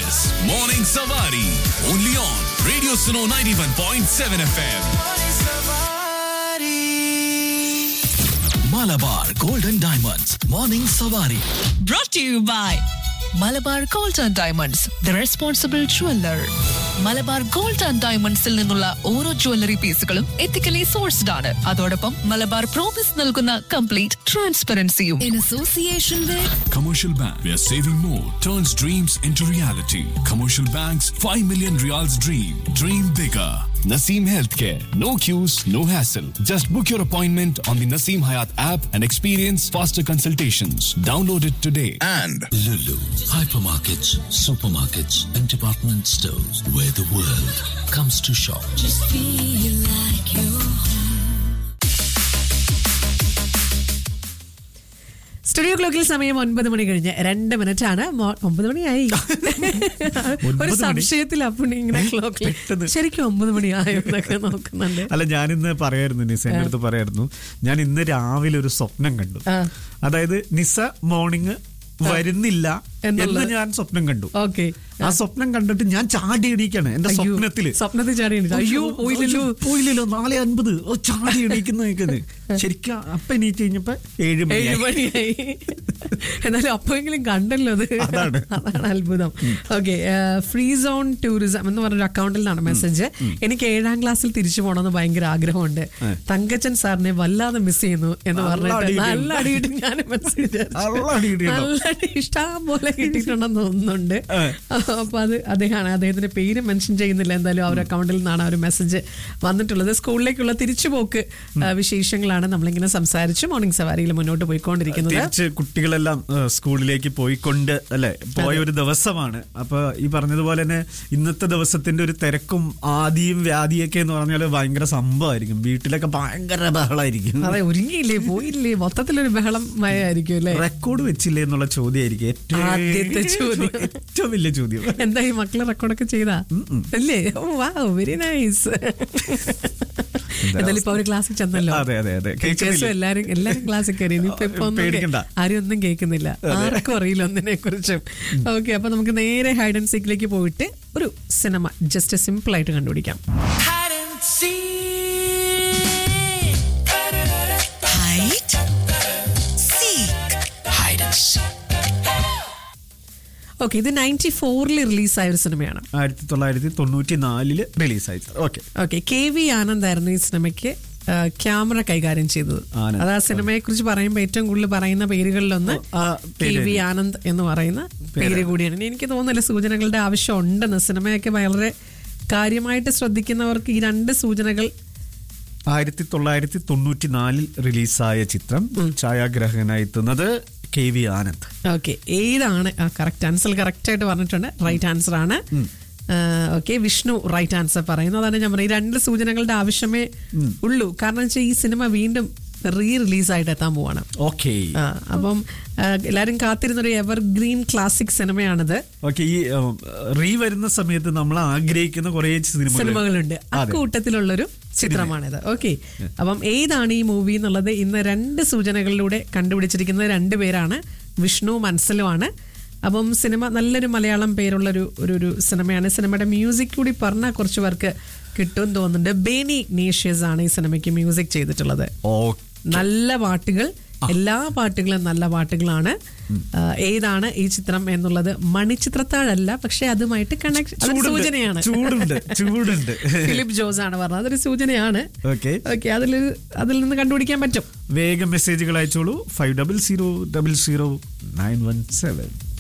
is Morning Savari. Only on Radio Suno 91.7 FM. Malabar Golden Diamonds. Morning Savari. brought to you by Malabar gold and diamonds the responsible jeweller Malabar gold and ഡയമണ്ട്സിൽ നിന്നുള്ള ഓരോ jewellery പീസുകളും ethically sourced ആണ് അതോടൊപ്പം Malabar promise നൽകുന്ന complete ട്രാൻസ്പെറൻസിയും in association with Commercial Bank, where saving more turns dreams into reality. Commercial Bank's 5 million reals dream. Dream bigger. Naseem Healthcare. No queues, no hassle. Just book your appointment on the Naseem Hayat app and experience faster consultations. Download it today. And Lulu, hypermarkets, supermarkets, and department stores where the world comes to shop. Studio ക്ലോക്കിൽ സമയം ഒൻപത് മണി കഴിഞ്ഞ് രണ്ട് minute ആണ് മോ- ഒമ്പത് മണിയായി ഒരു സംശയത്തിൽ അപ്പുണ്ണി ഇങ്ങനെ ക്ലോക്കിൽ ശരിക്കും ഒമ്പത് മണിയായോ എന്നൊക്കെ നോക്കുന്നുണ്ട് അല്ല ഞാനിന്ന് പറയായിരുന്നു നിസ എന്റെ അടുത്ത് പറയായിരുന്നു ഞാൻ ഇന്ന് രാവിലെ ഒരു സ്വപ്നം കണ്ടു ആ. അതായത് നിസ മോർണിംഗ് വരുന്നില്ല എന്നുള്ളത്. എന്ന് ഞാൻ സ്വപ്നം കണ്ടു ഓക്കെ ആ സ്വപ്നം കണ്ടിട്ട് ഞാൻ ചാടി എണീക്കാണ് എന്റെ അയ്യോ, സ്വപ്നത്തില് സ്വപ്നത്തിൽ ചാടി എണീറ്റു. അയ്യോ, പോയില്ലല്ലോ. അയ്യോ, പോയില്ലല്ലോ നാളെ അൻപത് ഓ ചാടി എണീക്കുന്ന നിൽക്കുന്നത് ശരിക്കും അപ്പൊ എണീറ്റ് കഴിഞ്ഞപ്പോ ഏഴ് ഏഴ് മണി മണിയായി എന്നാലും അപ്പോഴെങ്കിലും കണ്ടല്ലോ അത് അതാണ്. അതാണ് അത്ഭുതം ഓക്കെ ഫ്രീ സോൺ ടൂറിസം എന്ന് പറഞ്ഞൊരു അക്കൗണ്ടിൽ നിന്നാണ് മെസ്സേജ് എനിക്ക് ഏഴാം ക്ലാസ്സിൽ തിരിച്ചു പോകണമെന്ന് ഭയങ്കര ആഗ്രഹമുണ്ട് തങ്കച്ചൻ സാറിനെ വല്ലാതെ മിസ് ചെയ്യുന്നു എന്ന് നല്ല പറഞ്ഞിട്ട് അടിയിട്ടുണ്ട്. നല്ല അടിയിട്ട് ഞാൻ മെസ്സേജ് നല്ല അടിയിട്ടുണ്ട്. നല്ല അടി ഇഷ്ടം പോലെ കിട്ടിയിട്ടുണ്ടെന്ന് തോന്നുന്നുണ്ട് അപ്പൊ അത് അദ്ദേഹമാണ് അദ്ദേഹത്തിന്റെ പേര് മെൻഷൻ ചെയ്യുന്നില്ല എന്തായാലും ആ ഒരു അക്കൗണ്ടിൽ നിന്നാണ് ആ ഒരു മെസ്സേജ് വന്നിട്ടുള്ളത് സ്കൂളിലേക്കുള്ള തിരിച്ചുപോക്ക് ആ, വിശേഷങ്ങളാണ് നമ്മളിങ്ങനെ സംസാരിച്ച് മോർണിംഗ് സവാരിയിൽ മുന്നോട്ട് പോയിക്കൊണ്ടിരിക്കുന്നത് തിരിച്ച് കുട്ടികളെല്ലാം ഏഹ്, സ്കൂളിലേക്ക് പോയിക്കൊണ്ട് അല്ലെ പോയ ഒരു ദിവസമാണ് അപ്പൊ ഈ പറഞ്ഞതുപോലെ തന്നെ ഇന്നത്തെ ദിവസത്തിന്റെ ഒരു തിരക്കും ആദിയും വ്യാധിയൊക്കെ എന്ന് പറഞ്ഞാൽ ഭയങ്കര സംഭവമായിരിക്കും വീട്ടിലൊക്കെ ഭയങ്കര ബഹളമായിരിക്കും അതെ ഒരുങ്ങിയില്ലേ പോയില്ലേ മൊത്തത്തിലൊരു ബഹളം മയായിരിക്കും അല്ലേ റെക്കോർഡ് വെച്ചില്ലേ എന്നുള്ള ചോദ്യമായിരിക്കും ഏറ്റവും ആദ്യത്തെ ചോദ്യം. ഏറ്റവും വലിയ ചോദ്യം എന്താ ഈ മക്കള് റെക്കോർഡൊക്കെ ചെയ്താ അല്ലേ ഓ വാ വെരി നൈസ് എന്തായാലും ഇപ്പൊ അവര് ക്ലാസ്സിൽ ചെന്നല്ലോ അതെ, അതെ, അതെ. ടീച്ചേഴ്സും കേൾക്കുന്നില്ലേ? എല്ലാരും എല്ലാരും ക്ലാസ്സിൽ കയറി ഇനിയിപ്പോ ഇപ്പൊ ഒന്നും പേടിക്കണ്ട. കേ- ആരും ഒന്നും കേൾക്കുന്നില്ല ആർക്കും അറിയില്ല ഒന്നിനെ കുറിച്ചും ഓക്കെ അപ്പൊ നമുക്ക് നേരെ ഹൈഡ് ആൻഡ് സീക്കിലേക്ക് പോയിട്ട് ഒരു സിനിമ ജസ്റ്റ് സിമ്പിൾ ആയിട്ട് കണ്ടുപിടിക്കാം Hide and seek. ഓക്കെ ഇത് നയൻറ്റി ഫോറിൽ റിലീസായ ഒരു സിനിമയാണ് ആയിരത്തി തൊള്ളായിരത്തി തൊണ്ണൂറ്റി നാലില് റിലീസായി okay okay K V Anand ആയിരുന്നു ഈ സിനിമയ്ക്ക് ആ, ക്യാമറ കൈകാര്യം ചെയ്തത് ആനന്ദ്. അത് ആ സിനിമയെ കുറിച്ച് പറയുമ്പോൾ ഏറ്റവും കൂടുതൽ പറയുന്ന പേരുകളിലൊന്ന് ആ കെ പേര് വി ആനന്ദ് എന്ന് പറയുന്ന പേര് കൂടിയാണ് ഇനി എനിക്ക് തോന്നുന്നില്ല സൂചനകളുടെ ആവശ്യം ഉണ്ടെന്ന് സിനിമയൊക്കെ വളരെ കാര്യമായിട്ട് ശ്രദ്ധിക്കുന്നവർക്ക് ഈ രണ്ട് സൂചനകൾ ആയിരത്തി തൊള്ളായിരത്തി തൊണ്ണൂറ്റി നാലിൽ റിലീസായ ചിത്രം ഛായാഗ്രാഹകനായി എത്തുന്നത് കെ വി ആനന്ദ് ഓക്കെ ഏതാണ് കറക്റ്റ് ആൻസർ കറക്റ്റ് ആയിട്ട് പറഞ്ഞിട്ടുണ്ട് റൈറ്റ് ആൻസർ ആണ് ഓക്കെ വിഷ്ണു റൈറ്റ് ആൻസർ പറയുന്നു അതാണ് ഞാൻ പറയുന്നത് ഈ രണ്ട് സൂചനകളുടെ ആവശ്യമേ ഉള്ളൂ കാരണം വെച്ചാൽ ഈ സിനിമ വീണ്ടും റീ റിലീസായിട്ട് എത്താൻ പോവാണ് ഓക്കെ ആ, അപ്പം ആ, എല്ലാരും കാത്തിരുന്നൊരു എവർ ഗ്രീൻ ക്ലാസിക് സിനിമയാണിത് ഓക്കെ ഈ റീ വരുന്ന സമയത്ത് നമ്മൾ ആഗ്രഹിക്കുന്ന കുറെ സിനിമകൾ സിനിമകളുണ്ട് ആ അതെ. കൂട്ടത്തിലുള്ളൊരു ചിത്രമാണിത് ഓക്കെ അപ്പം ഏതാണ് ഈ മൂവി എന്നുള്ളത് ഇന്ന് രണ്ട് സൂചനകളിലൂടെ കണ്ടുപിടിച്ചിരിക്കുന്നത് രണ്ട് പേരാണ് വിഷ്ണു മനസ്സിലുമാണ് അപ്പം സിനിമ നല്ലൊരു മലയാളം പേരുള്ളൊരു ഒരു ഒരു സിനിമയാണ് സിനിമയുടെ മ്യൂസിക് കൂടി പറഞ്ഞാൽ കുറച്ച് പേർക്ക് കിട്ടും തോന്നുന്നുണ്ട് ബേനി ഇഗ്നേഷ്യസ് ആണ് ഈ സിനിമയ്ക്ക് മ്യൂസിക് ചെയ്തിട്ടുള്ളത് ഓക്കെ നല്ല പാട്ടുകൾ എല്ലാ പാട്ടുകളും നല്ല പാട്ടുകളാണ് ആ, ഏതാണ് ഈ ചിത്രം എന്നുള്ളത് മണിച്ചിത്രത്താഴല്ല പക്ഷെ അതുമായിട്ട് കണക്ഷൻ ചൂടുണ്ട്. സൂചനയാണ് ചൂടുണ്ട് ചൂടുണ്ട് ഫിലിപ്പ് ജോസ് ആണ് പറഞ്ഞത് അതൊരു സൂചനയാണ് ഓക്കെ ഓക്കെ അതിൽ അതിൽ നിന്ന് കണ്ടുപിടിക്കാൻ പറ്റും വേഗം മെസ്സേജുകൾ അയച്ചോളൂ five double zero double zero nine one seven